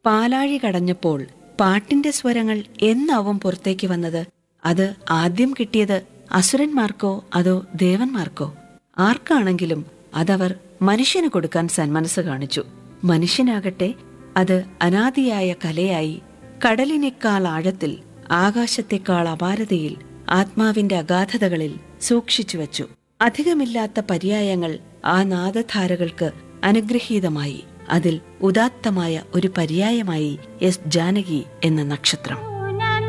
പാലാഴി കടഞ്ഞപ്പോൾ പാട്ടിന്റെ സ്വരങ്ങൾ എന്നാവും പുറത്തേക്ക് വന്നത് അത് ആദ്യം കിട്ടിയത് അസുരന്മാർക്കോ അതോ ദേവന്മാർക്കോ ആർക്കാണെങ്കിലും അതവർ മനുഷ്യന് കൊടുക്കാൻ സന്മനസ് കാണിച്ചു മനുഷ്യനാകട്ടെ അത് അനാദിയായ കലയായി കടലിനേക്കാൾ ആഴത്തിൽ ആകാശത്തെക്കാൾ അപാരതയിൽ ആത്മാവിന്റെ അഗാധതകളിൽ സൂക്ഷിച്ചു വച്ചു അധികമില്ലാത്ത പര്യായങ്ങൾ ആ നാദധാരകൾക്ക് അനുഗ്രഹീതമായി അതിൽ ഉദാത്തമായ ഒരു പര്യായമായി എസ് ജാനകി എന്ന നക്ഷത്രം